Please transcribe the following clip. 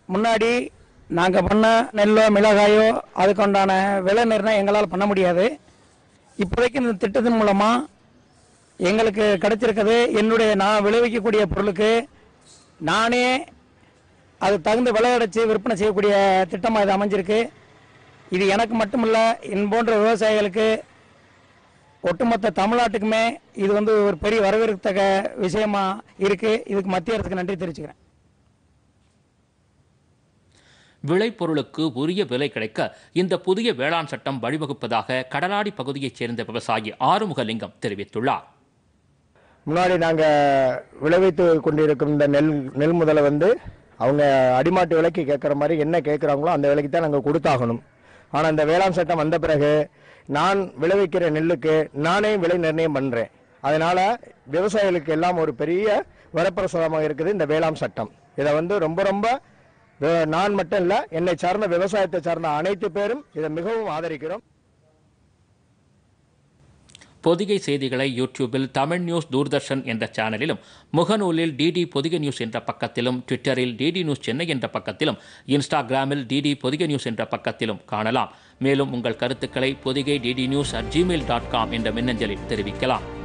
முன்னாடி நாங்கள் பண்ண நெல்லோ மிளகாயோ அதுக்குண்டான விலை நிர்ணயம் எங்களால் பண்ண முடியாது இப்போதைக்கு இந்த திட்டத்தின் மூலமாக எங்களுக்கு கிடைச்சிருக்கிறது என்னுடைய நான் விளைவிக்கக்கூடிய பொருளுக்கு நானே அது தகுந்த விலை அடைச்சு விற்பனை செய்யக்கூடிய திட்டமாக இது அமைஞ்சிருக்கு இது எனக்கு மட்டுமல்ல என் போன்ற விவசாயிகளுக்கு ஒட்டுமொத்த தமிழ்நாட்டுக்குமே இது வந்து ஒரு பெரிய வரவேற்கத்தக்க விஷயமா இருக்கு இதுக்கு மத்திய அரசுக்கு நன்றி தெரிவிச்சுக்கிறேன் விளைபொருளுக்கு உரிய விலை கிடைக்க இந்த புதிய வேளாண் சட்டம் வழிவகுப்பதாக கடலாடி பகுதியைச் சேர்ந்த விவசாயி ஆறுமுகலிங்கம் தெரிவித்துள்ளார் முன்னாடி நாங்கள் விளைவித்து கொண்டிருக்கும் இந்த நெல் நெல் முதலை வந்து அவங்க அடிமாட்டு விலைக்கு கேட்குற மாதிரி என்ன கேட்குறாங்களோ அந்த விலைக்கு தான் நாங்கள் கொடுத்தாகணும் ஆனால் இந்த வேளாண் சட்டம் வந்த பிறகு நான் விளைவிக்கிற நெல்லுக்கு நானே விலை நிர்ணயம் பண்ணுறேன் அதனால் விவசாயிகளுக்கு எல்லாம் ஒரு பெரிய வரப்பிரசாதமாக இருக்குது இந்த வேளாண் சட்டம் இதை வந்து ரொம்ப ரொம்ப வே- நான் மட்டும் இல்லை என்னை சார்ந்த விவசாயத்தை சார்ந்த அனைத்து பேரும் இதை மிகவும் ஆதரிக்கிறோம் பொதிகை செய்திகளை யூடியூபில் தமிழ் நியூஸ் தூர்தர்ஷன் என்ற சேனலிலும் முகநூலில் டிடி பொதிகை நியூஸ் என்ற பக்கத்திலும் ட்விட்டரில் டிடி நியூஸ் சென்னை என்ற பக்கத்திலும் இன்ஸ்டாகிராமில் டிடி பொதிகை நியூஸ் என்ற பக்கத்திலும் காணலாம் மேலும் உங்கள் கருத்துக்களை Podhigai DD news at Gmail dot com என்ற மின்னஞ்சலில் தெரிவிக்கலாம்